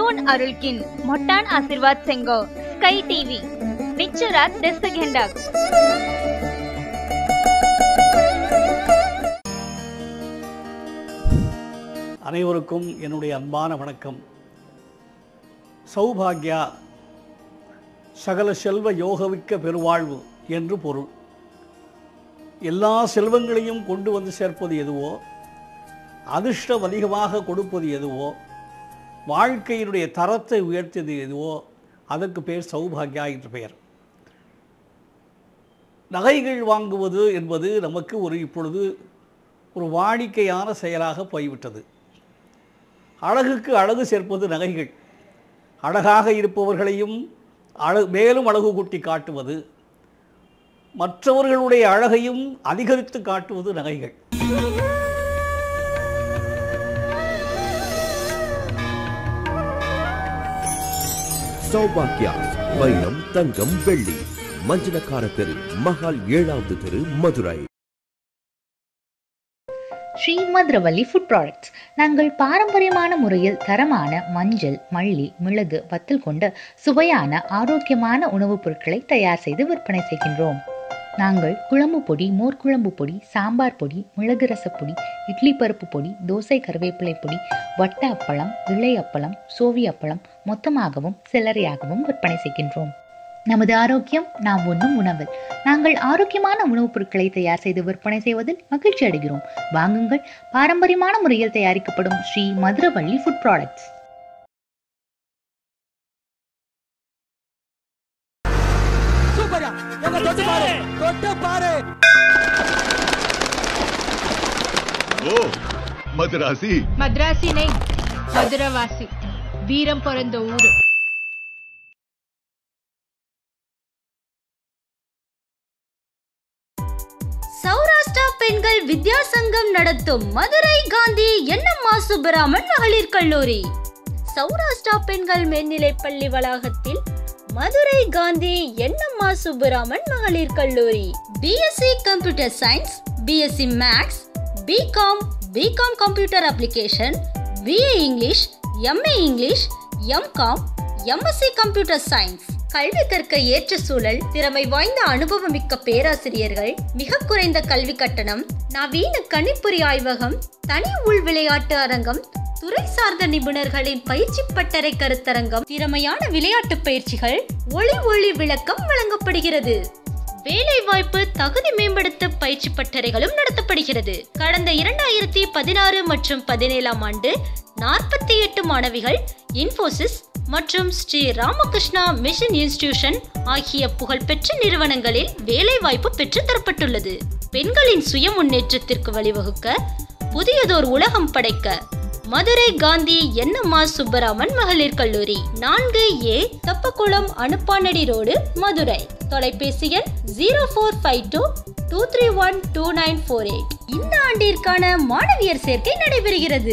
मोहन अरुलकिन मोठान आशीर्वाद संघ sky TV विचारात दस्त घेंडाक அனைவருக்கும் என்னுடைய அன்பான வணக்கம் சௌபாக்யா சகல செல்வ யோகவிக்க பெருவாழ்வு என்று பொருள் எல்லா செல்வங்களையும் கொண்டு வந்து சேர்ப்பது எதுவோ அதிர்ஷ்டம் அதிகமாக கொடுப்பது எதுவோ வாழ்க்கையினுடைய தரத்தை உயர்த்தியது எதுவோ அதற்கு பேர் சௌபாக்யா என்று பெயர் நகைகள் வாங்குவது என்பது நமக்கு ஒரு இப்பொழுது ஒரு வாடிக்கையான செயலாக போய்விட்டது அழகுக்கு அழகு சேர்ப்பது நகைகள் அழகாக இருப்பவர்களையும் அழகு மேலும் அழகு கூட்டி காட்டுவது மற்றவர்களுடைய அழகையும் அதிகரித்து காட்டுவது நகைகள் சௌபாக்கியா வைரம் தங்கம் வெள்ளி மஞ்சனக்கார தெரு மகால் ஏழாவது தெரு மதுரை ஸ்ரீ மதுரவல்லி ஃபுட் ப்ராடக்ட்ஸ் நாங்கள் பாரம்பரியமான முறையில் தரமான மஞ்சள் மல்லி மிளகு வத்தல் கொண்ட சுவையான ஆரோக்கியமான உணவுப் பொருட்களை தயார் செய்து விற்பனை செய்கின்றோம் நாங்கள் குழம்பு பொடி மோர்க்குழம்பு பொடி சாம்பார் பொடி மிளகு ரசப்பொடி இட்லி பருப்பு பொடி தோசை கருவேப்பிலை பொடி வட்ட அப்பளம் இலை அப்பளம் சோவி அப்பளம் மொத்தமாகவும் சில்லறையாகவும் விற்பனை செய்கின்றோம் நமது ஆரோக்கியம் நாம் உண்ணும் உணவில் நாங்கள் ஆரோக்கியமான உணவுப் பொருட்களை தயார் செய்து விற்பனை செய்வதில் மகிழ்ச்சி அடைகிறோம் வாங்குங்கள் பாரம்பரியமான முறையில் தயாரிக்கப்படும் ஸ்ரீ மதுரவள்ளி ஃபுட் ப்ராடக்ட்ஸ் சூப்பரா எங்க தொட்டு பாரு தொட்டு பாரு ஓ மதுராசி మద్రాసి నై మధురవాసి వీరం పొరంద ఊరు சௌராஷ்டிரா பெண்கள் வித்யா சங்கம் நடத்தும் மதுரை காந்தி எண்ணம்மா சுப்பராமன் மகளிர் கல்லூரி சௌராஷ்டிரா பெண்கள் மேல்நிலைப் பள்ளி வளாகத்தில் மதுரை காந்தி எண்ணம்மா சுப்பராமன் மகளிர் கல்லூரி BSc computer science BSc maths BCom BCom computer application BA English MA English MCom MSc computer science கல்வி கற்க ஏற்ற சூழல் திறமை வாய்ந்த அனுபவமிக்க பேராசிரியர்கள் மிக குறைந்த கல்வி கட்டணம் நவீன கணிப்பொறி ஆய்வகம் தனி உள் விளையாட்டு அரங்கம் துறை சார்ந்த நிபுணர்களின் பயிற்சி பட்டறை கருத்தரங்கம் திறமையான விளையாட்டு பயிற்சிகள் ஒளி ஒளி விளக்கம் வழங்கப்படுகிறது வேலை வாய்ப்பு தகுதி மேம்படுத்த பயிற்சி பட்டறைகளும் நடத்தப்படுகிறது கடந்த இரண்டாயிரத்தி பதினாறு மற்றும் பதினேழாம் ஆண்டு நாற்பத்தி எட்டு மாணவிகள் இன்ஃபோசிஸ் மற்றும் ஸ்ரீ ராமகிருஷ்ணா மிஷன் இன்ஸ்டிடியூஷன் ஆகிய புகழ்பெற்ற நிறுவனங்களில் வேலைவாய்ப்பு பெற்று தரப்பட்டுள்ளது பெண்களின் சுய முன்னேற்றத்திற்கு வழிவகுக்க புதியதோர் உலகம் படைக்க மதுரை காந்தி என்எம்ஆ சுப்பராமன் மகளிர் கல்லூரி நான்கு ஏ தப்பக்குளம் அனுப்பானடி ரோடு மதுரை தொலைபேசி எண் zero four five two two three one two nine four eight இந்த ஆண்டிற்கான மாணவியர் சேர்க்கை நடைபெறுகிறது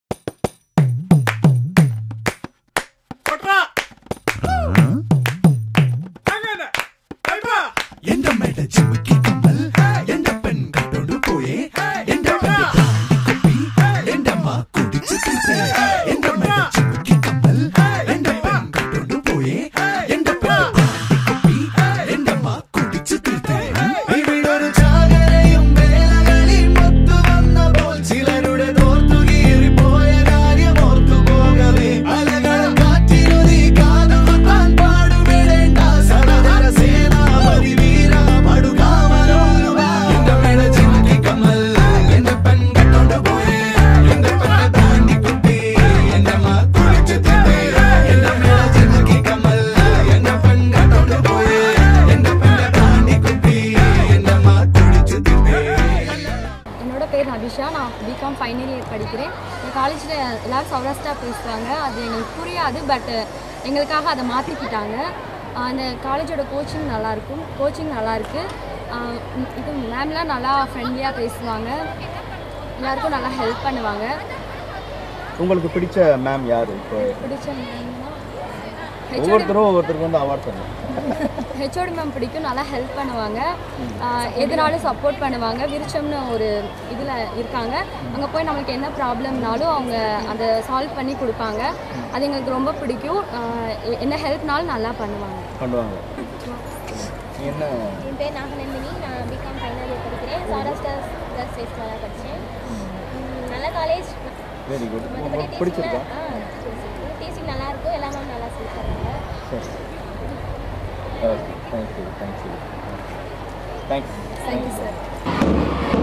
எந்த மேட ஜிம்முக்கு கம்மல் எந்த பெண் கட்டோடு போயே எந்த பெண் தாண்டி குப்பி எந்த அம்மா குடிச்சு தீர்த்து எந்த மேட ஜிம்முக்கு கம்மல் எந்த பெண் கட்டோடு போயே எந்த பெண் தாண்டி குப்பி எந்த அம்மா குடிச்சு தீர்த்து ഇവിടൊരു ചാകരയും വേലകളിൽ മൊത്തു വന്ന പോൽ ചിലരുടെ തോർത്തു കീറിപ്പോയ കാര്യം ഓർത്തു പോകവേ അലകൾ കാറ്റിനുതി കാതുകുത്താൻ പാടുവിടേണ്ട സഹോദര സേനാപതി വീര പടുകാമലോരുവ എന്റെ മേട ചിമ്മി കമ്മൽ എന്റെ പെൺ കട്ടോണ്ട് പോയി എന്റെ പെണ്ണെ താണ്ടി കുത്തി എന്റെ അമ്മ കുളിച്ചു തിന്നേ എന്റെ മേട ചിമ്മി കമ്മൽ എന്റെ പെൺ കട്ടോണ്ട് പോയി എന്റെ പെണ്ണെ താണ്ടി കുത്തി എന്റെ അമ്മ കുളിച്ചു തിന്നേ என்னோட பேர் நபிஷா நான் பிகாம் ஃபைனல் இயர் படிக்கிறேன் இந்த காலேஜில் எல்லோரும் சௌராஷ்டிரா பேசுகிறாங்க அது எங்களுக்கு புரியாது பட் எங்களுக்காக அதை மாற்றிக்கிட்டாங்க அந்த காலேஜோட கோச்சிங் நல்லாயிருக்கும் கோச்சிங் நல்லாயிருக்கு இது மேம்லாம் நல்லா ஃப்ரெண்ட்லியாக பேசுவாங்க எல்லாருக்கும் நல்லா ஹெல்ப் பண்ணுவாங்க உங்களுக்கு பிடிச்ச மேம் யார் இப்போ பிடிச்ச மேம்னா ஒவ்வொருத்தரும் ஒவ்வொருத்தருக்கும் வந்து அவார்ட் தரணும் ஹெச்ஓடி மேம் பிடிக்கும் நல்லா ஹெல்ப் பண்ணுவாங்க ஆஹ் எதுனாலும் சப்போர்ட் பண்ணுவாங்க விருச்சம்னு ஒரு இதில் இருக்காங்க அங்கே போய் நம்மளுக்கு என்ன ப்ராப்ளம்னாலும் அவங்க அதை சால்வ் பண்ணி கொடுப்பாங்க அது எங்களுக்கு ரொம்ப பிடிக்கும் ஆஹ் எ- என்ன ஹெல்ப்னாலும் நல்லா பண்ணுவாங்க பண்ணுவாங்க நீ என்ன என் பேர் நாகநந்தினி நான் பிகாம் ஃபைனல் இயர் படிக்கிறேன் சௌராஷ்டிரா ப்ளஸ் ஃபேஸ்டில் தான் படித்தேன் நல்ல காலேஜ் வெரி குட் மற்றபடி உங்களுக்கு பிடிச்சிருக்கா டீச்சிங் நல்லா இருக்கும் எல்லாமே நல்லா சொல்லி தராங்க சரி okay thank you thank you thanks thank you sir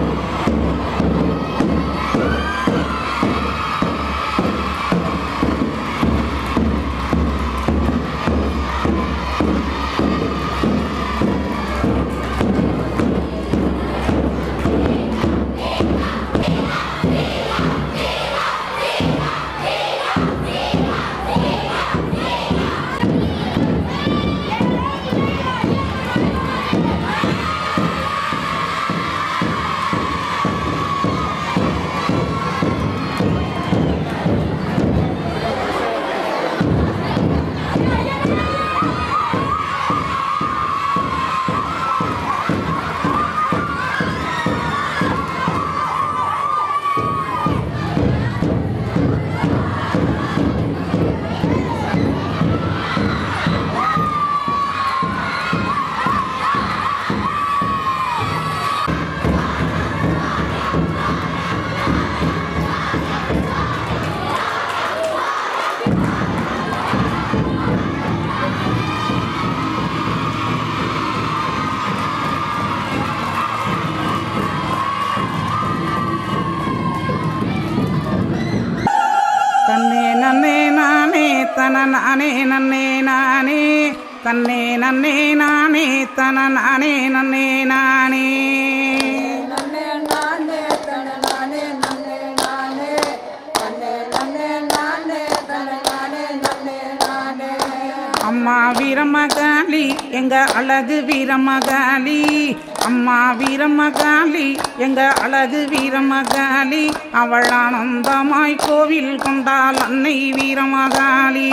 தன்னே நன்னே நானே தன நானே நன்னே நானே தன்னே நன்னே நானே தன நானே நன்னே நானே அம்மா வீரமகாளி எங்க அழகு வீரமகாளி அம்மா வீரமகாளி எங்க அழகு வீரமகாளி அவள் ஆனந்தமாய் கோவில் கொண்டாள் அன்னை வீரமகாளி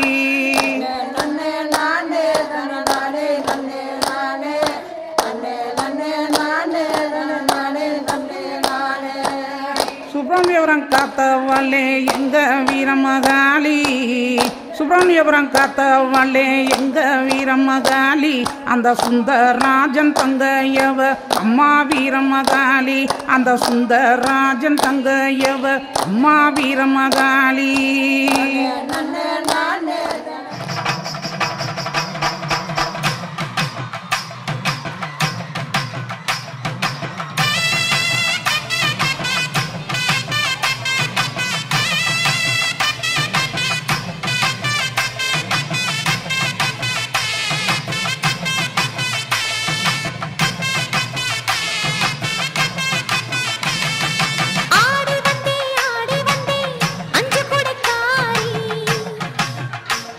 சுப்பிரமணியபுரம் காத்தவளே எங்க வீரமகாளி சுப்பிரமணியபுரம் காத்தவளே எங்க வீரமகாளி அந்த சுந்தரராஜன் தங்கையவ அம்மா வீரமகாளி அந்த சுந்தரராஜன் தங்கையவ அம்மா வீரமகாளி ஆடி வந்தே ஆடி வந்தே அஞ்சு கொடைக்காரி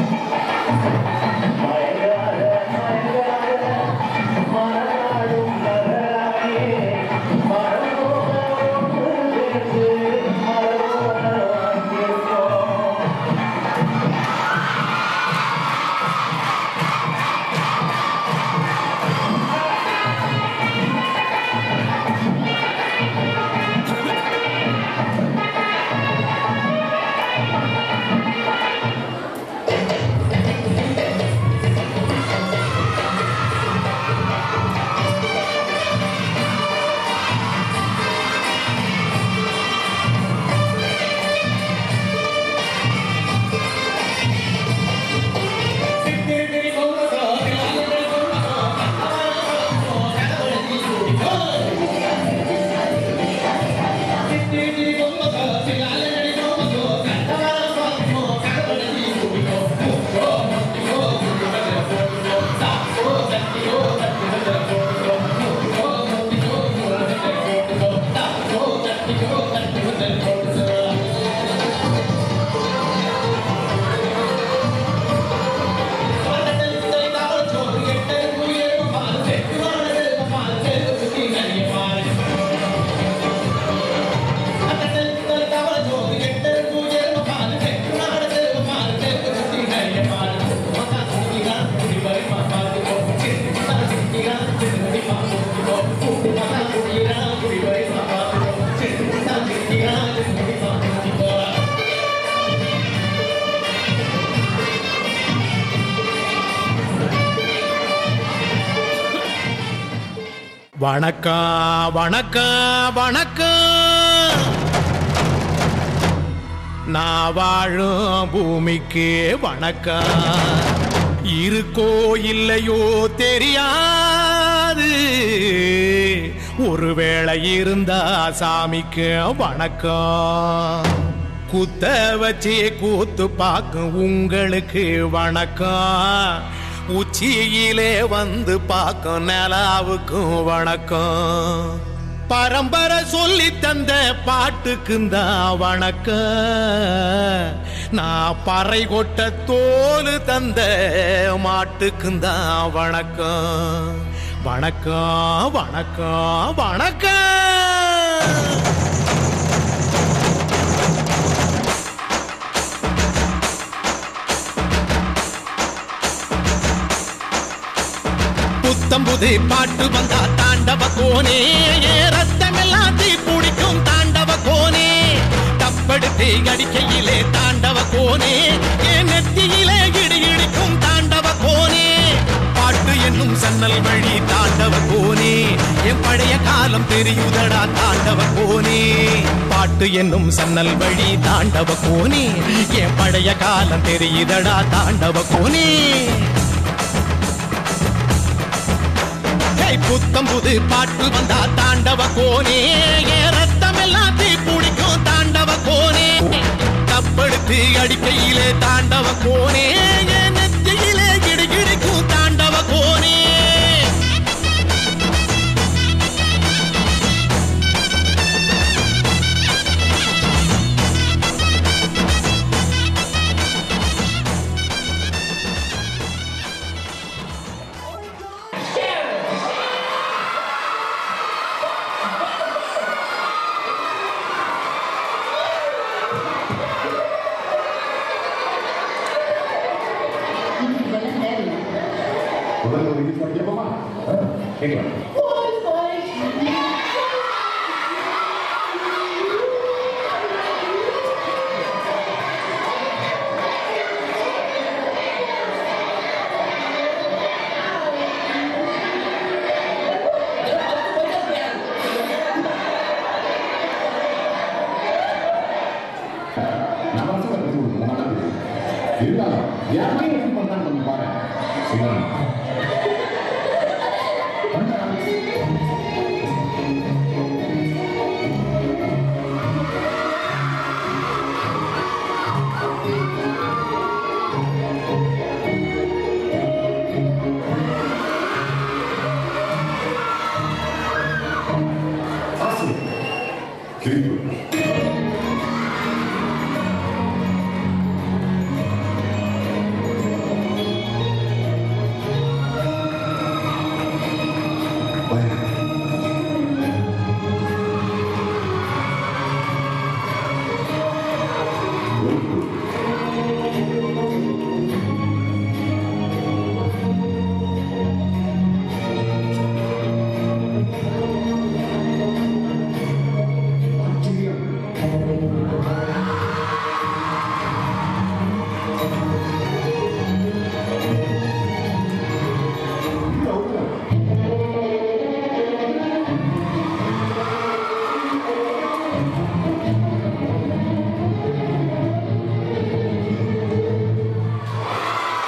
வணக்கம் வணக்கம் வணக்கம் நான் வாழும் பூமிக்கு வணக்கம் இருக்கோ இல்லையோ தெரியாது ஒருவேளை இருந்தா சாமிக்கு வணக்கம் குத்த வச்சு கூத்து பார்க்கும் உங்களுக்கு வணக்கம் உச்சியிலே வந்து பார்க்கும் நிலாவுக்கும் வணக்கம் பரம்பரை சொல்லி தந்த பாட்டுக்குந்தான் வணக்கம் நான் பறை கொட்ட தோல் தந்த மாட்டுக்குந்தான் வணக்கம் வணக்கம் வணக்கம் வணக்கம் புத்தம்புது பாட்டு வந்தா தாண்டவ கோனே ஏ ரத்தமெல்லாம் தீ பிடிக்கும் தாண்டவ கோனே தப்படுத்து அடிக்கையிலே தாண்டவ கோனே ஏ நெத்தியிலே இடி இடிக்கும் தாண்டவ கோனே பாட்டு என்னும் சன்னல் வழி தாண்டவ கோனே என் பழைய காலம் தெரியுதடா தாண்டவ கோனே பாட்டு என்னும் சன்னல் வழி தாண்டவ கோனே என் பழைய காலம் தெரியுதடா தாண்டவ கோனே ஏய், புத்தம் புது பாட்டு வந்தா தாண்டவ கோனே என் ரத்தம் எல்லாம் தீ பிடிக்கும் தாண்டவ கோனே தப்படுத்து அடிக்கையிலே தாண்டவ கோனே என் நெத்தியிலே கிடு கிடிக்கும் தாண்டவ கோனே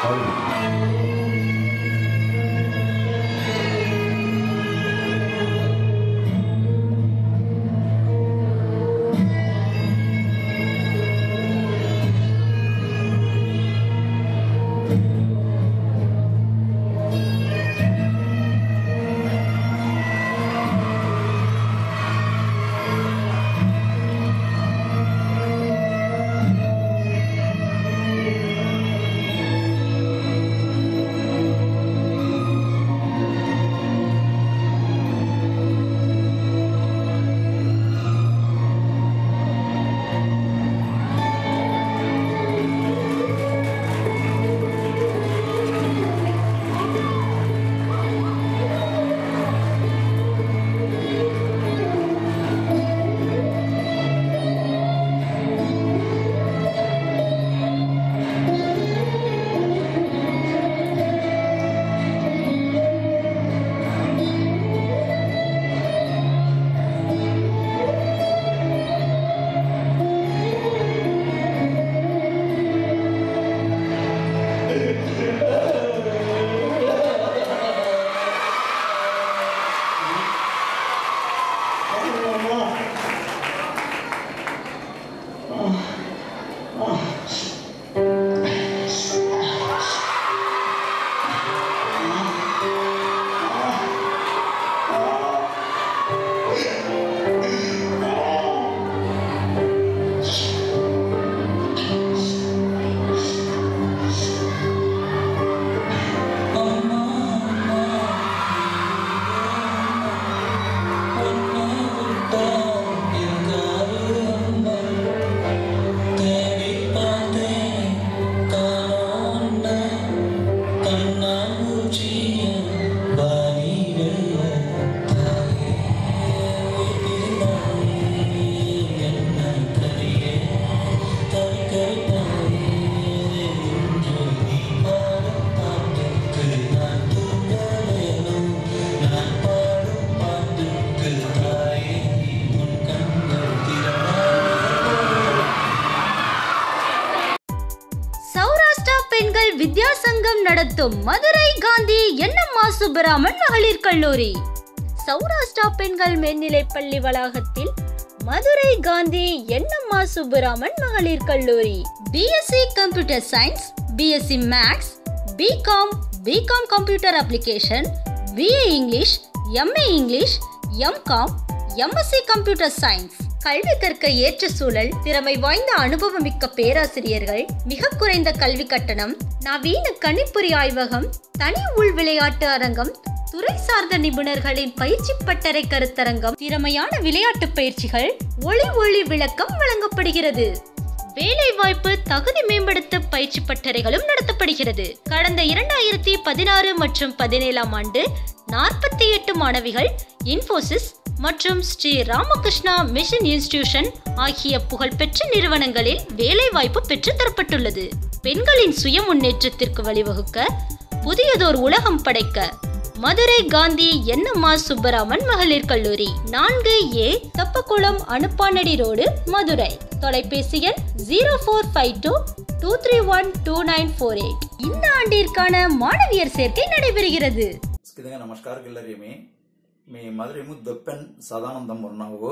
சௌராஷ்டிரா பெண்கள் வித்யாசங்கம் நடத்தும் மதுரை காந்தி எண்ணம்மா சுப்பராமன் மகளிர் கல்லூரி சௌராஷ்டிரா பெண்கள் மேல்நிலைப் பள்ளி வளாகத்தில் மதுரை காந்தி எண்ணம்மா சுப்பராமன் மகளிர் கல்லூரி BSc computer science BSc maths BCom BCom computer application BA English MA English MCom MSc computer science கல்வி கற்க ஏற்ற சூழல் திறமை வாய்ந்த அனுபவமிக்க பேராசிரியர்கள் மிக குறைந்த கல்வி கட்டணம் நவீன கணிப்பொறி ஆய்வகம் தனி உள் விளையாட்டு அரங்கம் துறை சார்ந்த நிபுணர்களின் பயிற்சி பட்டறை கருத்தரங்கம் திறமையான விளையாட்டு பயிற்சிகள் ஒளி ஒளி விளக்கம் வழங்கப்படுகிறது வேலை வாய்ப்பு தகுதி மேம்படுத்த பயிற்சி பட்டறைகளும் நடத்தப்படுகிறது கடந்த இரண்டாயிரத்தி பதினாறு மற்றும் பதினேழாம் ஆண்டு நாற்பத்தி எட்டு மாணவிகள் இன்ஃபோசிஸ் மற்றும் ஸ்ரீ ராமகிருஷ்ணா மிஷன் இன்ஸ்டிடியூஷன் ஆகிய புகழ்பெற்ற நிறுவனங்களில் வேலைவாய்ப்பு பெற்று தரப்பட்டுள்ளது பெண்களின் சுய முன்னேற்றத்திற்கு வழிவகுக்க புதியதோர் உலகம் படைக்க மதுரை காந்தி என்எம்ஆ சுப்பராமன் மகளிர் கல்லூரி நான்கு ஏ தப்பக்குளம் அனுப்பானடி ரோடு மதுரை தொலைபேசி எண் zero four five two two three one two nine four eight இந்த ஆண்டிற்கான மாணவியர் சேர்க்கை நடைபெறுகிறது ಇದಕ್ಕೆ ನಮಸ್ಕಾರ ಗೆಲ್ಲರಿ ಮೀ మీ మధురేము దొప్పెన్ సదానందం ఉన్నావు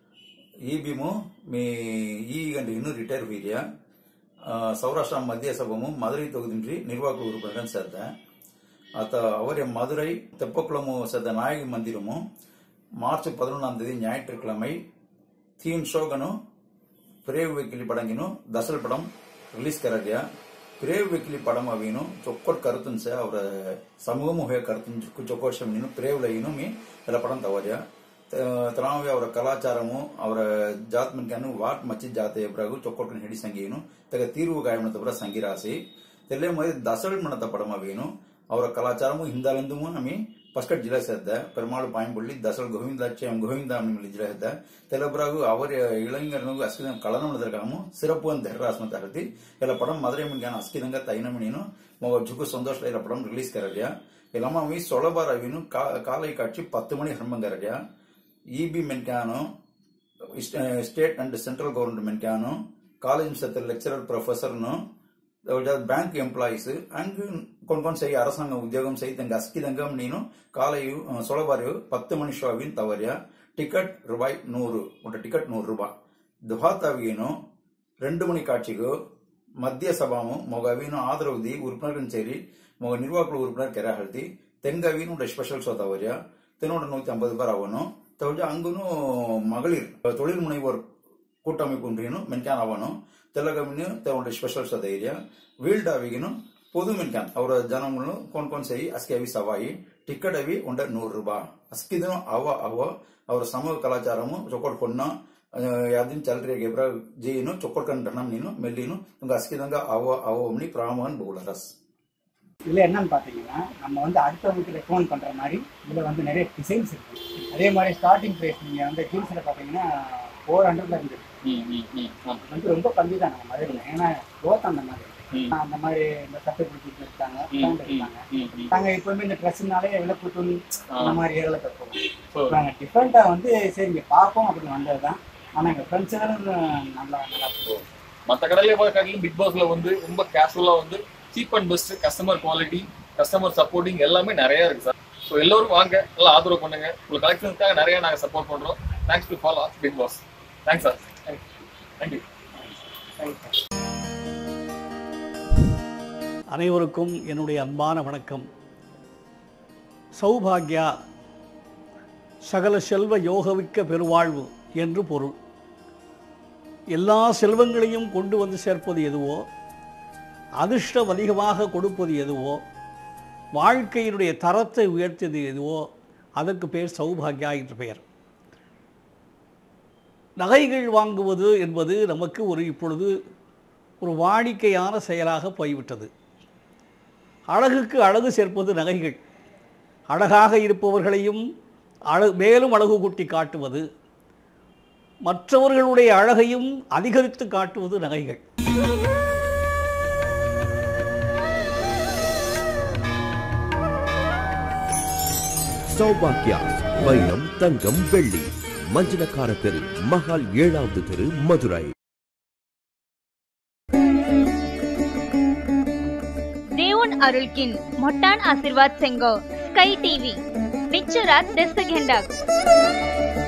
ఈ భీము మీ ಈ ಗಂಟೆ ಇನ್ನೂ ರಿಟೈರ್ ಹೋಗಿದ್ಯಾ ಸೌರಾಷ್ಟ್ರ ಮಧ್ಯ ಸಭಮು ಮதுரை தொகுதின்றி நிர்வாக உறுப்பினருடன் சேர்ந்தேன் அத்த அவரே மதுரை தெப்பக்குளமு சேர்ந்த நாயகி மந்திரமும் மார்ச் பதினொன்றாம் தேதி ஞாயிற்றுக்கிழமை தீன் ஷோகனும் பிரேவ் வெக்கிலி படங்கினும் தசல் படம் ரிலீஸ் கரடியா பிரேவ் வெக்கிலி படம் ಅವೇನು ಚೊಕ್ಕೊಟ್ ಕರ್ತನ್ ಸೆ ಅವರ ಸಮೂಹ ಹೋಯ ಕರ್ತನ್ ಚೊಕ್ಕೊಟ್ ಶಮ್ನಿನು ಪ್ರೇವ್ಲ ಏನು ಮೀ ಎಲ್ಲ ಪಡಂ ತವರ್ಯ ತನಾವಿ ಅವರ ಕಲಾಚಾರము ಅವರ ಜಾತ್ ಮನ್ಕನು ವಾಟ್ ಮಚ್ಚಿ ಜಾತೆ ಬ್ರಗು ಚೊಕ್ಕೊಟ್ನ ಹಿಡಿ ಸಂಗೀನು ತಗ ತೀರುವ ಗಾಯಮನ ತಬರ ಸಂಗಿರಾಸಿ ತೆಲ್ಲೆ ಮರಿ ದಸಳ್ ಮಣತ ಪಡಮ ಅವೇನು ಅವರ ಕಲಾಚಾರము ಹಿಂದಾಲೆಂದುಮು ನಮಿ ಪಸ್ಕಟ್ ಜಿಲ್ಲೆ ಸೇದ್ದ ಪೆರುಮಾಳು ಪಾಯಿಂಬುಳ್ಳಿ ದಸಲ್ ಗೋವಿಂದಾಚ್யம் ಗೋವಿಂದ ಅಮ್ಮಿ ಜಿಲ್ಲೆ ಸೇದ್ದ தெலபிராகு அவர் இளைஞர்களுக்கு அஸ்கிதம் கலனம் நடந்திருக்காம சிறப்பு அந்த ஹெராஸ்ம தகர்த்தி ఇలా పడం మధురై మిన్గాన అస్కిదంగా తైనమినిను మొగ జుకు సంతోష ఇలా పడం రిలీజ్ కరడియా ఇలామా మీ సొలబార్ అవిను కాలై కాட்சி பத்து மணி ஹர்மம் கரடியா இபி மென்கானோ ஸ்டேட் அண்ட் சென்ட்ரல் கவர்மெண்ட் மென்கானோ காலேஜ் சத்த லெக்சரர் ப்ரொஃபஸர்னு ಬ್ಯಾಂಕ್ ಎಂಪ್ಲಾಯೀಸ್ ಹಂಗ್ ಕೊಂಡ್ಕೊಂಡ್ ಸೈ அரசாங்க உத்தியோகம் செய்து தங்க அஸ்கிதங்கம் நீனும் காலையும் சொலபாரியும் பத்து மணி ஷோவின் தவறிய டிக்கெட் ரூபாய் நூறு உண்ட டிக்கெட் நூறு ரூபாய் ದುಹಾತಾವಿಗೇನು ரெண்டு மணி காட்சிக்கு மத்திய சபாமும் ಮೊಗವಿನು ಆದರವಧಿ ಉறுப்பினர்கள் ಸೇರಿ ಮೊಗ ನಿರ್ವಾಹಕ ಉறுப்பினர் ಕೆರೆ ಹಳ್ತಿ ತೆಂಗವಿನು ಸ್ಪೆಷಲ್ ಶೋ தவறிய தென்னோட நூத்தி ஐம்பது பேர் ஆகணும் தவிர அங்கனும் மகளிர் தொழில் முனைவோர் கூட்டமைப்பு ஒன்றினும் மென்கான் ஆகணும் ತೆಲಗಮಿನು ತಗೊಂಡ ಸ್ಪೆಷಲ್ ಧೈರ್ಯ ವೀಲ್ಡ್ ಅವಿಗಿನು ಪೊದು ಮೆನ್ಕಾನ್ ಅವರ ಜನಗಳು ಕೊಂಡ್ ಕೊಂಡ್ ಸೇರಿ ಅಸ್ಕಿ ಅವಿ ಸವಾಯಿ ಟಿಕೆಟ್ ಅವಿ ಉಂಡ ನೂರು ರೂಪಾಯಿ ಅಸ್ಕಿದನು ಅವ ಅವ ಅವರ ಸಮೂಹ ಕಲಾಚಾರము చొక్కడు కొన్న యాదిం చల్రి గెబ్ర జీను చొక్కడు కంటనం నేను మెల్లిను ఇంక అస్కిదంగా అవ అవని ప్రామన్ బౌలరస్ இதுல என்னன்னு பாத்தீங்கன்னா நம்ம வந்து அடுத்தவங்களுக்கு ரெக்கமெண்ட் பண்ற மாதிரி இதுல வந்து நிறைய டிசைன்ஸ் இருக்கு அதே மாதிரி ஸ்டார்டிங் பிரைஸ் நீங்க வந்து ஜீன்ஸ்ல பாத்தீங்கன்னா ஃபோர் ஹண்ட்ரட்ல இருந்து வந்து ரொம்ப கம்மி தான் நம்ம மதுரையில் ஏன்னா க்ரோத் அந்த மாதிரி அந்த மாதிரி இந்த சட்டை பிடிச்சிட்டு இருக்காங்க பேண்ட் இருக்காங்க நாங்க எப்பவுமே இந்த ட்ரெஸ்னாலே விளக்கு துணி அந்த மாதிரி ஏரியால தப்போம் நாங்க டிஃப்ரெண்டா வந்து சரி இங்க பார்ப்போம் அப்படின்னு வந்ததுதான் ஆனா எங்க ஃப்ரெண்ட்ஸ் நல்லா நல்லா போகும் மற்ற கடையில பார்க்கறதுல பிக் பாஸ்ல வந்து ரொம்ப கேஷுவலா வந்து cheap and best customer quality customer supporting எல்லாமே நிறைய இருக்கு சார் ஸோ எல்லோரும் வாங்க நல்லா ஆதரவு பண்ணுங்க உங்களுக்கு கலெக்ஷனுக்காக நிறைய நாங்கள் சப்போர்ட் பண்றோம் thanks to follow Bigg Boss thanks sir thank you அனைவருக்கும் என்னுடைய அன்பான வணக்கம் சௌபாக்யா சகல செல்வ யோகவிக்க பெருவாழ்வு என்று பொருள் எல்லா செல்வங்களையும் கொண்டு வந்து சேர்ப்பது எதுவோ அதிர்ஷ்டம் அதிகமாக கொடுப்பது எதுவோ வாழ்க்கையினுடைய தரத்தை உயர்த்தியது எதுவோ அதற்கு பேர் சௌபாக்யா என்று பெயர் நகைகள் வாங்குவது என்பது நமக்கு ஒரு இப்பொழுது ஒரு வாடிக்கையான செயலாக போய்விட்டது அழகுக்கு அழகு சேர்ப்பது நகைகள் அழகாக இருப்பவர்களையும் அழ மேலும் அழகு கூட்டி காட்டுவது மற்றவர்களுடைய அழகையும் அதிகரித்து காட்டுவது நகைகள் சௌபாக்கியா வைரம் தங்கம் வெள்ளி மஞ்சனக்கார தெரு மகால் ஏழாவது தெரு மதுரை देऊन अरुलकिन मोट्टान आशीर्वाद सेंगो स्काई टीव्ही पिक्चरात दस्तक घेंडाक